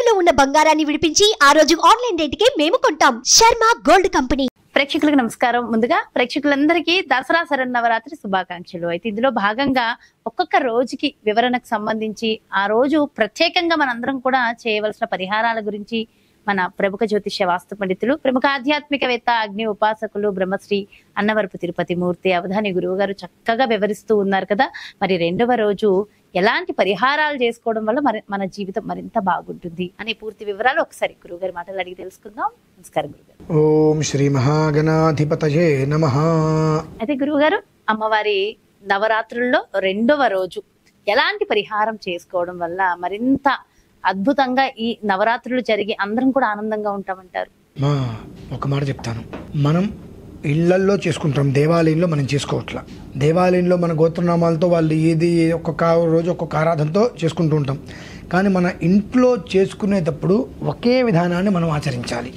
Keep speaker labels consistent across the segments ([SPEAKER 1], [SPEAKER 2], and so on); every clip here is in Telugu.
[SPEAKER 1] తాకట్టులో ఉన్న బంగారాన్ని విడిపించి ఆ రోజు ఆన్లైన్ రేటుకే మేము కొంటాం శర్మ గోల్డ్ కంపెనీ
[SPEAKER 2] ప్రేక్షకులకు నమస్కారం ముందుగా ప్రేక్షకులందరికీ దసరా శరన్నవరాత్రి శుభాకాంక్షలు అయితే ఇందులో భాగంగా ఒక్కొక్క రోజుకి వివరణకు సంబంధించి ఆ రోజు ప్రత్యేకంగా మనందరం కూడా చేయవలసిన పరిహారాల గురించి మన ప్రముఖ జ్యోతిష్య వాస్తు పండితులు ప్రముఖ ఆధ్యాత్మికవేత్త అగ్ని ఉపాసకులు బ్రహ్మశ్రీ అన్నవరపు తిరుపతి మూర్తి అవధాని గురువు గారు చక్కగా వివరిస్తూ ఉన్నారు కదా మరి రెండవ రోజు ఎలాంటి పరిహారాలు చేసుకోవడం వల్ల మరి మన జీవితం మరింత బాగుంటుంది అనే పూర్తి వివరాలు ఒకసారి గురువు గారి మాటలు అడిగి తెలుసుకుందాం నమస్కారం గురుగారు
[SPEAKER 3] ఓం శ్రీ మహాగణాధిపతయే నమ
[SPEAKER 2] అయితే గురువుగారు అమ్మవారి నవరాత్రుల్లో రెండవ రోజు ఎలాంటి పరిహారం చేసుకోవడం వల్ల మరింత అద్భుతంగా ఈ నవరాత్రులు జరిగి అందరం కూడా ఆనందంగా ఉంటామంటారు
[SPEAKER 3] మా ఒక మాట చెప్తాను మనం ఇళ్లల్లో చేసుకుంటాం దేవాలయంలో మనం చేసుకోవట్లా దేవాలయంలో మన గోత్రనామాలతో వాళ్ళు ఏది ఒక్కొక్క రోజు ఒక్కొక్క ఆరాధనతో చేసుకుంటూ ఉంటాం కానీ మన ఇంట్లో చేసుకునేటప్పుడు ఒకే విధానాన్ని మనం ఆచరించాలి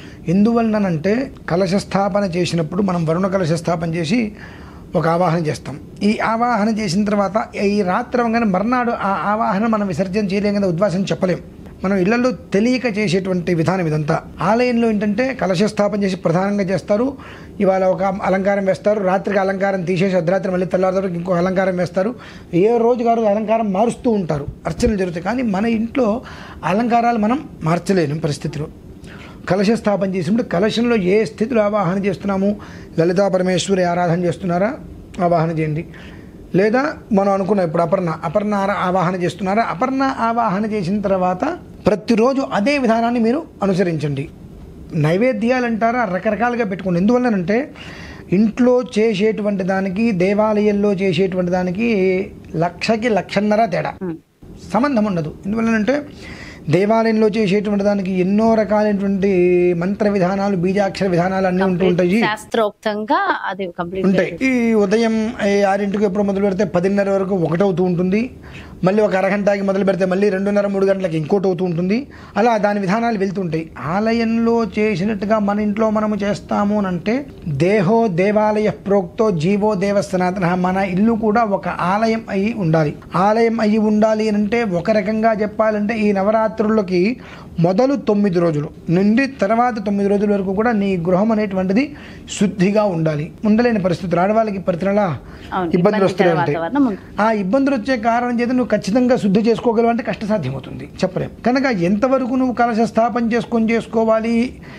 [SPEAKER 3] ఎందువలనంటే కలశ స్థాపన చేసినప్పుడు మనం వరుణ కలశ స్థాపన చేసి ఒక ఆవాహన చేస్తాం ఈ ఆవాహన చేసిన తర్వాత ఈ రాత్రి అవగానే మర్నాడు ఆ ఆవాహన మనం విసర్జన చేయలేం కదా ఉద్వాసం చెప్పలేం మనం ఇళ్లలో తెలియక చేసేటువంటి విధానం ఇదంతా ఆలయంలో ఏంటంటే కలశ స్థాపన చేసి ప్రధానంగా చేస్తారు ఇవాళ ఒక అలంకారం వేస్తారు రాత్రికి అలంకారం తీసేసి అర్ధరాత్రి మళ్ళీ తెల్లవారు ఇంకో అలంకారం వేస్తారు ఏ రోజు గారు అలంకారం మారుస్తూ ఉంటారు అర్చనలు జరుగుతాయి కానీ మన ఇంట్లో అలంకారాలు మనం మార్చలేని పరిస్థితిలో కలశ స్థాపన చేసినప్పుడు కలశంలో ఏ స్థితిలో ఆవాహన చేస్తున్నాము లలితా పరమేశ్వరి ఆరాధన చేస్తున్నారా ఆవాహన చేయండి లేదా మనం అనుకున్న ఇప్పుడు అపర్ణ అపర్ణ ఆరా- ఆవాహన చేస్తున్నారా అపర్ణ ఆవాహన చేసిన తర్వాత ప్రతిరోజు అదే విధానాన్ని మీరు అనుసరించండి నైవేద్యాలు అంటారా రకరకాలుగా పెట్టుకోండి ఎందువల్లనంటే ఇంట్లో చేసేటువంటి దానికి దేవాలయంలో చేసేటువంటి దానికి లక్షకి లక్షన్నర తేడా సంబంధం ఉండదు ఎందువల్లనంటే దేవాలయంలో చేసేటువంటి దానికి ఎన్నో రకాలైనటువంటి మంత్ర విధానాలు బీజాక్షర విధానాలు అన్నీ ఉంటూ ఉంటాయి
[SPEAKER 2] శాస్త్రోక్తంగా అది కంప్లీట్
[SPEAKER 3] ఉంటాయి ఈ ఉదయం ఈ ఆరింటికి ఎప్పుడు మొదలు పెడితే పదిన్నర వరకు ఒకటవుతూ ఉంటుంది మళ్ళీ ఒక అరగంటకి మొదలు పెడితే మళ్ళీ రెండున్నర మూడు గంటలకి ఇంకోటి అవుతూ ఉంటుంది అలా దాని విధానాలు వెళ్తుంటాయి ఆలయంలో చేసినట్టుగా మన ఇంట్లో మనము చేస్తాము అని అంటే దేహో దేవాలయ ప్రోక్తో జీవో దేవ సనాతన మన ఇల్లు కూడా ఒక ఆలయం అయి ఉండాలి ఆలయం అయి ఉండాలి అని అంటే ఒక రకంగా చెప్పాలంటే ఈ నవరాత్రులకి మొదలు తొమ్మిది రోజులు నుండి తర్వాత తొమ్మిది రోజుల వరకు కూడా నీ గృహం అనేటువంటిది శుద్ధిగా ఉండాలి ఉండలేని పరిస్థితులు ఆడవాళ్ళకి ప్రతి నెల
[SPEAKER 2] అవును,
[SPEAKER 3] ఇబ్బందులు వస్తూనే
[SPEAKER 2] ఇబ్బందికర
[SPEAKER 3] ఉంటాయి
[SPEAKER 2] వాతావరణం ఉంది.
[SPEAKER 3] ఆ ఇబ్బందులు వచ్చే కారణం చేత నువ్వు ఖచ్చితంగా శుద్ధి చేసుకోగలవు అంటే కష్టసాధ్యమవుతుంది చెప్పలేం కనుక ఎంతవరకు నువ్వు కలశ స్థాపన చేసుకొని చేసుకోవాలి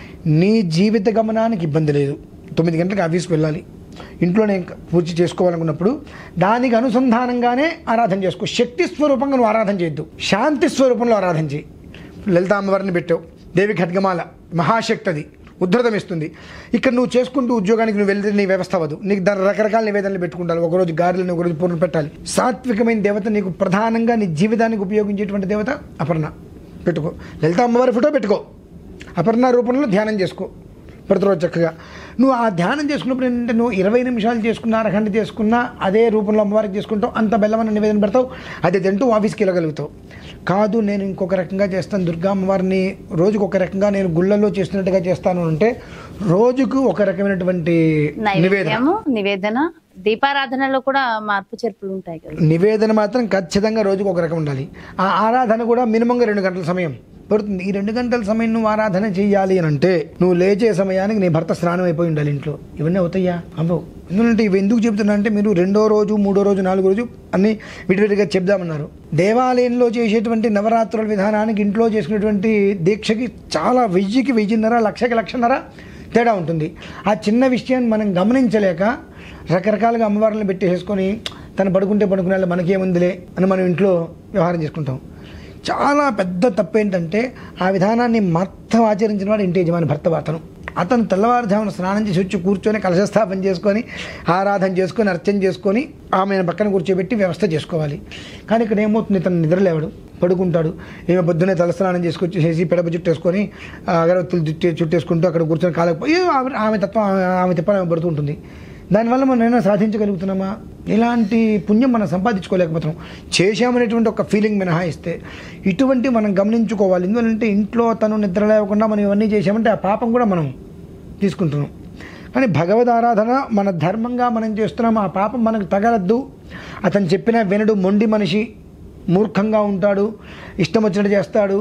[SPEAKER 3] నీ జీవిత గమనానికి ఇబ్బంది లేదు తొమ్మిది గంటలకు ఆఫీస్కి వెళ్ళాలి ఇంట్లో నేను పూజ చేసుకోవాలనుకున్నప్పుడు దానికి అనుసంధానంగానే ఆరాధన చేసుకో శక్తి స్వరూపంగా నువ్వు ఆరాధన చేయొద్దు శాంతి స్వరూపంలో ఆరాధన చేయి లలిత అమ్మవారిని పెట్టావు దేవి ఖడ్గమాల మహాశక్తి అది ఉద్ధృతం ఇస్తుంది ఇక్కడ నువ్వు చేసుకుంటూ ఉద్యోగానికి నువ్వు వెళ్తే నీ వ్యవస్థ అవ్వదు నీకు దాని రకరకాల నివేదనలు పెట్టుకుంటారు ఒకరోజు గారెలను ఒకరోజు పూర్ణ పెట్టాలి సాత్వికమైన దేవత నీకు ప్రధానంగా నీ జీవితానికి ఉపయోగించేటువంటి దేవత అపర్ణ పెట్టుకో లలిత అమ్మవారి ఫోటో పెట్టుకో అపర్ణ రూపంలో ధ్యానం చేసుకో ప్రతిరోజు చక్కగా నువ్వు ఆ ధ్యానం చేసుకున్నప్పుడు ఏంటంటే నువ్వు ఇరవై నిమిషాలు చేసుకున్నా అరగంట చేసుకున్నా అదే రూపంలో అమ్మవారికి చేసుకుంటావు అంత బెల్లమన్న నివేదన పెడతావు అది తింటూ ఆఫీస్కి వెళ్ళగలుగుతావు కాదు నేను ఇంకొక రకంగా చేస్తాను దుర్గా అమ్మవారిని రోజుకు ఒక రకంగా నేను గుళ్ళల్లో చేస్తున్నట్టుగా చేస్తాను అంటే రోజుకు ఒక రకమైనటువంటి నివేదన
[SPEAKER 2] నైవేద్యము నివేదన దీపారాధనలో కూడా మార్పు చేర్పులు ఉంటాయి కదా
[SPEAKER 3] నివేదన మాత్రం ఖచ్చితంగా రోజుకు ఒక రకం ఉండాలి ఆ ఆరాధన కూడా మినిమంగా రెండు గంటల సమయం పడుతుంది ఈ రెండు గంటల సమయం నువ్వు ఆరాధన చేయాలి అని అంటే నువ్వు లేచే సమయానికి నీ భర్త స్నానం అయిపోయి ఉండాలి ఇంట్లో ఇవన్నీ అవుతాయా అవ్వవు ఎందుకంటే ఇవి ఎందుకు చెబుతున్నా అంటే మీరు రెండో రోజు మూడో రోజు నాలుగో రోజు అన్ని విడివిడిగా చెప్దామన్నారు దేవాలయంలో చేసేటువంటి నవరాత్రుల విధానానికి ఇంట్లో చేసుకునేటువంటి దీక్షకి చాలా వెయ్యికి వెయ్యిన్నర లక్షకి లక్షన్నర తేడా ఉంటుంది ఆ చిన్న విషయాన్ని మనం గమనించలేక రకరకాలుగా అమ్మవారిని పెట్టేసుకొని తను పడుకుంటే పడుకునే వాళ్ళు మనకేముందిలే అని మనం ఇంట్లో వ్యవహారం చేసుకుంటాం చాలా పెద్ద తప్పు ఏంటంటే ఆ విధానాన్ని మొత్తం ఆచరించిన వాడు ఇంటి యజమాని భర్త అతను అతను తెల్లవారుజామున స్నానం చేసి వచ్చి కూర్చొని కలశస్థాపన చేసుకొని ఆరాధన చేసుకొని అర్చన చేసుకొని ఆమెను పక్కన కూర్చోబెట్టి వ్యవస్థ చేసుకోవాలి కానీ ఇక్కడ ఏమవుతుంది ఇతను నిద్రలేవడు పడుకుంటాడు ఏమో పొద్దున్నే తలస్నానం చేసుకొచ్చేసి పెడప చుట్టేసుకొని ఆ అగరవత్తులు చుట్టే చుట్టేసుకుంటూ అక్కడ కూర్చొని కాలకపోయి ఆమె ఆమె తత్వం ఆమె ఆమె తిప్పలు ఆమె పడుతూ ఉంటుంది దానివల్ల మనం ఏమైనా సాధించగలుగుతున్నామా ఇలాంటి పుణ్యం మనం సంపాదించుకోలేకపోతున్నాం చేశామనేటువంటి ఒక ఫీలింగ్ మినహాయిస్తే ఇటువంటి మనం గమనించుకోవాలి ఎందుకంటే ఇంట్లో తను నిద్ర లేకుండా మనం ఇవన్నీ చేశామంటే ఆ పాపం కూడా మనం తీసుకుంటున్నాం కానీ భగవద్ ఆరాధన మన ధర్మంగా మనం చేస్తున్నాం ఆ పాపం మనకు తగలద్దు అతను చెప్పిన వినడు మొండి మనిషి మూర్ఖంగా ఉంటాడు ఇష్టం వచ్చినట్టు చేస్తాడు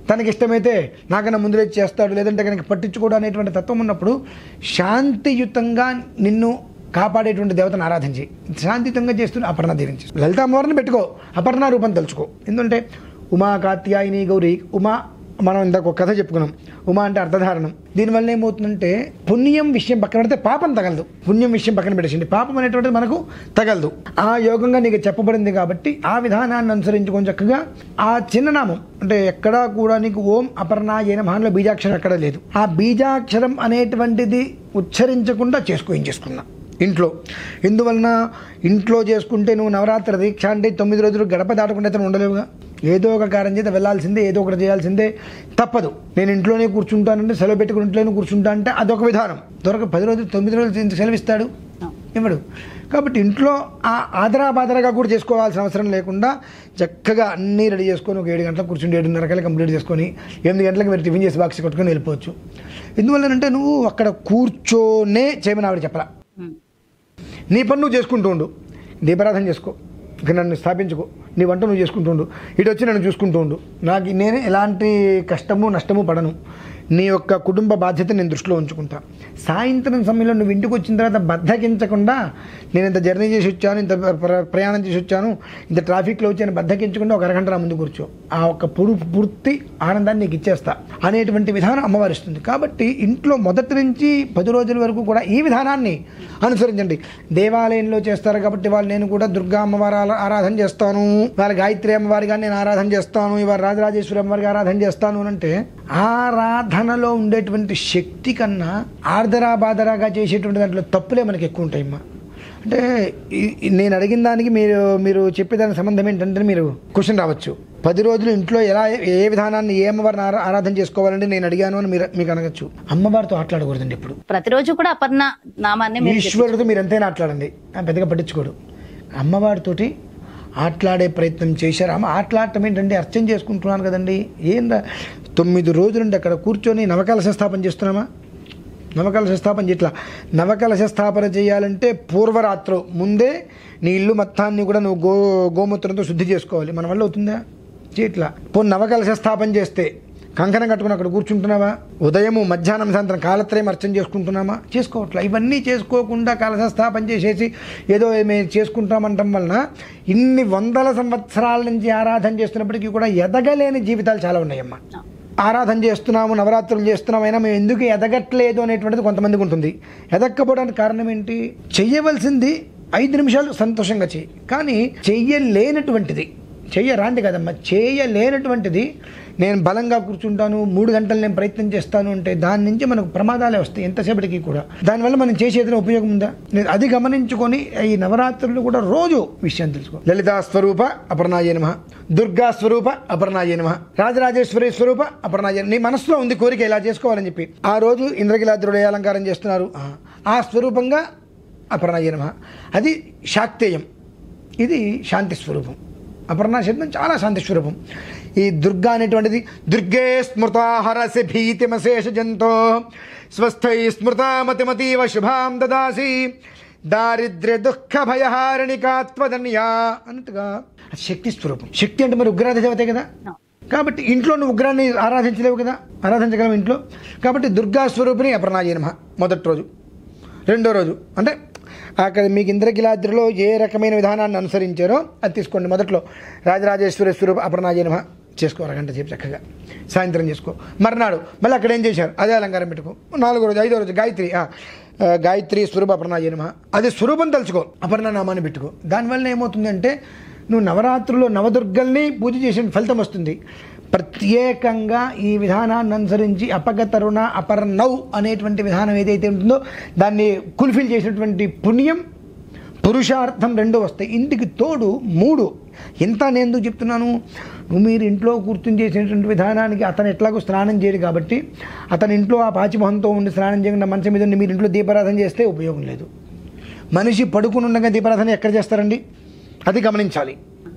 [SPEAKER 3] తనకి ఇష్టమైతే నాకన్నా ముందు లేచి చేస్తాడు లేదంటే కనుక పట్టించుకోవడం అనేటువంటి తత్వం ఉన్నప్పుడు శాంతియుతంగా నిన్ను కాపాడేటువంటి దేవతను ఆరాధించి శాంతియుతంగా చేస్తున్న అపర్ణ దీవించి లలిత అమ్మవారిని పెట్టుకో అపర్ణ రూపం తెలుసుకో ఎందుకంటే ఉమా కాత్యాయిని గౌరీ ఉమా మనం ఇందాక ఒక కథ చెప్పుకున్నాం ఉమా అంటే అర్థధారణం దీనివల్ల ఏమవుతుందంటే పుణ్యం విషయం పక్కన పెడితే పాపం తగలదు పుణ్యం విషయం పక్కన పెట్టేసింది పాపం అనేటువంటిది మనకు తగలదు ఆ యోగంగా నీకు చెప్పబడింది కాబట్టి ఆ విధానాన్ని అనుసరించుకొని చక్కగా ఆ చిన్ననామం అంటే ఎక్కడా కూడా నీకు ఓం అపర్ణ ఏ నమఃలో బీజాక్షరం ఎక్కడ లేదు ఆ బీజాక్షరం అనేటువంటిది ఉచ్చరించకుండా చేసుకో ఏం చేసుకున్నా ఇంట్లో ఎందువలన ఇంట్లో చేసుకుంటే నువ్వు నవరాత్రి దీక్ష అంటే తొమ్మిది రోజులు గడప దాటకుండా అయితే ఉండలేవుగా ఏదో ఒక కార్యం చేత వెళ్ళాల్సిందే ఏదో ఒకటి చేయాల్సిందే తప్పదు నేను ఇంట్లోనే కూర్చుంటానంటే సెలవు పెట్టుకుని ఇంట్లోనే కూర్చుంటా అంటే అదొక విధానం దొరక పది రోజులు తొమ్మిది రోజులు ఎందుకు సెలవు ఇస్తాడు ఇవ్వడు కాబట్టి ఇంట్లో ఆ ఆదరాబాదరగా కూడా చేసుకోవాల్సిన అవసరం లేకుండా చక్కగా అన్నీ రెడీ చేసుకొని ఒక ఏడు గంటలకు కూర్చుండి ఏడున్నరకల్లా కంప్లీట్ చేసుకొని ఎనిమిది గంటలకు మీరు టిఫిన్ చేసి బాక్స్ కొట్టుకొని వెళ్ళిపోవచ్చు ఎందువల్లనంటే నువ్వు అక్కడ కూర్చోనే చేయమని ఆవిడ చెప్పరా
[SPEAKER 2] ఉమ్.
[SPEAKER 3] నీ పని నువ్వు చేసుకుంటూ ఉండు దీపారాధన చేసుకో ఇక నన్ను స్థాపించుకో నీ వంట నువ్వు చేసుకుంటూ ఉండు ఇటు వచ్చి నన్ను చూసుకుంటూ ఉండు నాకు నేను ఎలాంటి కష్టము నష్టము పడను నీ యొక్క కుటుంబ బాధ్యత నేను దృష్టిలో ఉంచుకుంటా సాయంత్రం సమయంలో నువ్వు ఇంటికి వచ్చిన తర్వాత బద్దకించకుండా నేను ఇంత జర్నీ చేసి వచ్చాను ఇంత ప్ర- ప్రయాణం చేసి వచ్చాను ఇంత ట్రాఫిక్లో వచ్చాను బద్దకించకుండా ఒక అరగంట నా ముందు కూర్చో ఆ ఒక్క పురు పూర్తి ఆనందాన్ని నీకు ఇచ్చేస్తా అనేటువంటి విధానం అమ్మవారు ఇస్తుంది కాబట్టి ఇంట్లో మొదటి నుంచి పది రోజుల వరకు కూడా ఈ విధానాన్ని అనుసరించండి దేవాలయంలో చేస్తారు కాబట్టి వాళ్ళు నేను కూడా దుర్గా అమ్మవారి ఆరా- ఆరాధన చేస్తాను వాళ్ళ గాయత్రి అమ్మవారిగా నేను ఆరాధన చేస్తాను ఇవాళ రాజరాజేశ్వరి అమ్మవారిగా ఆరాధన చేస్తాను అని అంటే ఆరాధనలో ఉండేటువంటి శక్తి కన్నా ఆర్దరా బాదరాగా చేసేటువంటి దాంట్లో తప్పులే మనకి ఎక్కువ ఉంటాయమ్మా అంటే ఈ- ఈ నేను అడిగిన దానికి మీరు మీరు చెప్పేదానికి సంబంధం ఏంటంటే మీరు క్వశ్చన్ రావచ్చు పది రోజులు ఇంట్లో ఎలా ఏ విధానాన్ని ఏ అమ్మవారిని ఆరా- ఆరాధన చేసుకోవాలంటే నేను అడిగాను అని మీరు మీకు అనగచ్చు అమ్మవారితో ఆటలాడకూడదండి ఇప్పుడు
[SPEAKER 2] ప్రతిరోజు కూడా అపర్ణ నామాన్ని మీరు
[SPEAKER 3] ఈశ్వరుడితో మీరు ఎంతైనా ఆటలాడండి ఆయన పెద్దగా పట్టించుకోడు అమ్మవారితోటి ఆటలాడే ప్రయత్నం చేశారు అమ్మ ఆటలాడటం ఏంటంటే అర్చన చేసుకుంటున్నాను కదండి ఏం రా- తొమ్మిది రోజులుండి అక్కడ కూర్చొని నవకలశ స్థాపన చేస్తున్నామా నవకలశ స్థాపన చేయట్లా నవకలశ స్థాపన చేయాలంటే పూర్వరాత్రు ముందే నీ ఇల్లు మొత్తాన్ని కూడా నువ్వు గో గోమూత్రంతో శుద్ధి చేసుకోవాలి మన వల్ల అవుతుందా చేయట్లా పోనీ నవకలశ స్థాపన చేస్తే కంకణం కట్టుకుని అక్కడ కూర్చుంటున్నావా ఉదయము మధ్యాహ్నం సాయంత్రం కాలత్రయం అర్చన చేసుకుంటున్నామా చేసుకోవట్లా ఇవన్నీ చేసుకోకుండా కలశ స్థాపన చేసేసి ఏదో మేము చేసుకుంటామంటం వలన ఇన్ని వందల సంవత్సరాల నుంచి ఆరాధన చేస్తున్నప్పటికీ కూడా ఎదగలేని జీవితాలు చాలా ఉన్నాయమ్మా ఆరాధన చేస్తున్నాము నవరాత్రులు చేస్తున్నాము అయినా మేము ఎందుకు ఎదగట్లేదు అనేటువంటిది కొంతమందికి ఉంటుంది ఎదక్కపోవడానికి కారణం ఏంటి చెయ్యవలసింది ఐదు నిమిషాలు సంతోషంగా చెయ్యి కానీ చెయ్యలేనటువంటిది చెయ్యరాంది కదమ్మా చేయలేనటువంటిది నేను బలంగా కూర్చుంటాను మూడు గంటలు నేను ప్రయత్నం చేస్తాను అంటే దాని నుంచి మనకు ప్రమాదాలే వస్తాయి ఎంతసేపటికి కూడా దానివల్ల మనం చేసేది ఉపయోగం ఉందా నేను అది గమనించుకొని ఈ నవరాత్రులు కూడా రోజు విషయం తెలుసుకో లలితా స్వరూప అపర్ణాయ నమ దుర్గా స్వరూప అపర్ణాయ నమ రాజరాజేశ్వరి స్వరూప అపర్ణాయ నీ మనసులో ఉంది కోరిక ఇలా చేసుకోవాలని చెప్పి ఆ రోజు ఇంద్రకిలాద్రుడు ఏ అలంకారం చేస్తున్నారు ఆ, ఆ స్వరూపంగా అపర్ణాయ నమ అది శాక్తేయం ఇది శాంతి స్వరూపం అపర్ణ శబ్దం చాలా శాంతి స్వరూపం ఈ దుర్గా అనేటువంటిది దుర్గే స్మృత హరసి భీతిమశేష జంతో స్వస్థై స్మృత మతిమతీవ శుభాం దదాసి దారిద్ర్య దుఃఖ భయహారిణికాత్వదన్యా అన్నట్టుగా అది శక్తి స్వరూపం శక్తి అంటే మరి ఉగ్రాధ దేవతే కదా కాబట్టి ఇంట్లో నువ్వు ఉగ్రాన్ని ఆరాధించలేవు కదా ఆరాధించగలవు ఇంట్లో కాబట్టి దుర్గా స్వరూపిణి అపర్ణాయ నమః మొదటి రోజు రెండో రోజు అంటే అక్కడ మీకు ఇంద్రకిలాద్రిలో ఏ రకమైన విధానాన్ని అనుసరించారో అది తీసుకోండి మొదట్లో రాజరాజేశ్వరి స్వరూప అపర్ణాయ నమః చేసుకో అరగంట సేపు చక్కగా సాయంత్రం చేసుకో మర్నాడు మళ్ళీ అక్కడ ఏం చేశారు అదే అలంకారం పెట్టుకో నాలుగో రోజు ఐదో రోజు గాయత్రి ఆ, ఆ, గాయత్రి స్వరూప అపర్ణాయ నమః అది స్వరూపం తలుచుకో అపర్ణ నామాన్ని పెట్టుకో దానివల్ల ఏమవుతుందంటే నువ్వు నవరాత్రుల్లో నవదుర్గల్ని పూజ చేసిన ఫలితం వస్తుంది ప్రత్యేకంగా ఈ విధానాన్ని అనుసరించి అపగతరుణ అపర్ణవ్ అనేటువంటి విధానం ఏదైతే ఉంటుందో దాన్ని కుల్ఫిల్ చేసినటువంటి పుణ్యం పురుషార్థం రెండు వస్తాయి ఇంటికి తోడు మూడు ఎంత నేను ఎందుకు చెప్తున్నాను నువ్వు మీరు ఇంట్లో కూర్చుని చేసినటువంటి విధానానికి అతను ఎట్లాగో స్నానం చేయడు కాబట్టి అతని ఇంట్లో ఆ పాచిమొహంతో ఉండి స్నానం చేయకుండా మంచం మీద ఉండి మీరు ఇంట్లో దీపారాధన చేస్తే ఉపయోగం లేదు మనిషి పడుకుని ఉండగా దీపారాధన ఎక్కడ చేస్తారండి అది గమనించాలి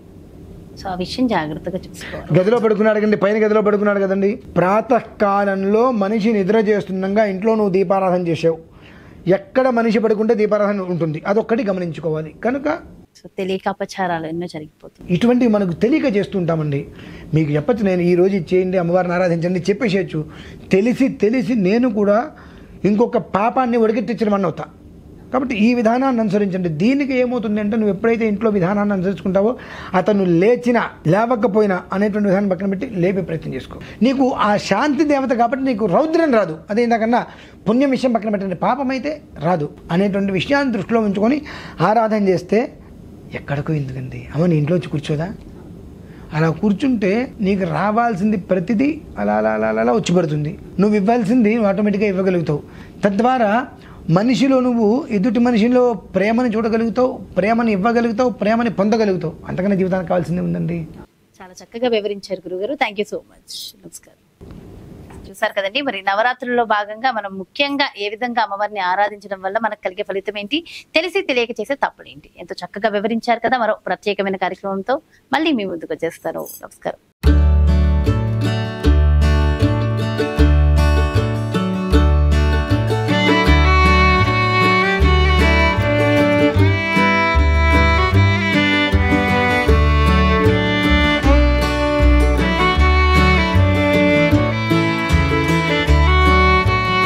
[SPEAKER 2] సో ఆ విషయం జాగ్రత్తగా చూసుకోవాలి
[SPEAKER 3] గదిలో పడుకున్నాడు కదండి పైన గదిలో పడుకున్నాడు కదండి ప్రాతకాలంలో మనిషి నిద్ర చేస్తుండగా ఇంట్లో నువ్వు దీపారాధన చేసావు ఎక్కడ మనిషి పడుకుంటే దీపారాధన ఉంటుంది అదొక్కటి గమనించుకోవాలి కనుక
[SPEAKER 2] సో తెలియక అపచారాలు ఎన్నో జరిగిపోతుంది
[SPEAKER 3] ఇటువంటివి మనకు తెలియక చేస్తుంటామండి మీకు చెప్పచ్చు నేను ఈ రోజు ఇది చేయండి అమ్మవారిని ఆరాధించండి చెప్పేసేయచ్చు తెలిసి తెలిసి నేను కూడా ఇంకొక పాపాన్ని ఒడిగెట్టించిన వాడిని అవుతా కాబట్టి ఈ విధానాన్ని అనుసరించండి దీనికి ఏమవుతుంది అంటే నువ్వు ఎప్పుడైతే ఇంట్లో విధానాన్ని అనుసరించుకుంటావో అతను లేచినా లేవకపోయినా అనేటువంటి విధానం పక్కన పెట్టి లేపే ప్రయత్నం చేసుకో నీకు ఆ శాంతి దేవత కాబట్టి నీకు రౌద్రం రాదు అదే ఇందాకన్నా పుణ్యం విషయం పక్కన పెట్టండి పాపం అయితే రాదు అనేటువంటి విషయాన్ని దృష్టిలో ఉంచుకొని ఆరాధన చేస్తే ఎక్కడికో ఎందుకండి అమ్మ నీ ఇంట్లో వచ్చి కూర్చోదా అలా కూర్చుంటే నీకు రావాల్సింది ప్రతిదీ అలా అలా అలా అలా వచ్చి పడుతుంది నువ్వు ఇవ్వాల్సింది నువ్వు ఆటోమేటిక్గా ఇవ్వగలుగుతావు తద్వారా మనిషిలో నువ్వు ఎదుటి మనిషిలో ప్రేమని చూడగలుగుతావు ప్రేమని ఇవ్వగలుగుతావు ప్రేమని పొందగలుగుతావు అంతకన్నా జీవితానికి కావాల్సిందే ఉందండి
[SPEAKER 2] చాలా చక్కగా వివరించారు గురుగారు థ్యాంక్ యూ సో మచ్ నమస్కారం చూసారు కదండి మరి నవరాత్రుల్లో భాగంగా మనం ముఖ్యంగా ఏ విధంగా అమ్మవారిని ఆరాధించడం వల్ల మనకు కలిగే ఫలితం ఏంటి తెలిసి తెలియక చేసే తప్పుడేంటి ఎంతో చక్కగా వివరించారు కదా మరో ప్రత్యేకమైన కార్యక్రమంతో మళ్ళీ మీ ముందుకు వచ్చేస్తారు నమస్కారం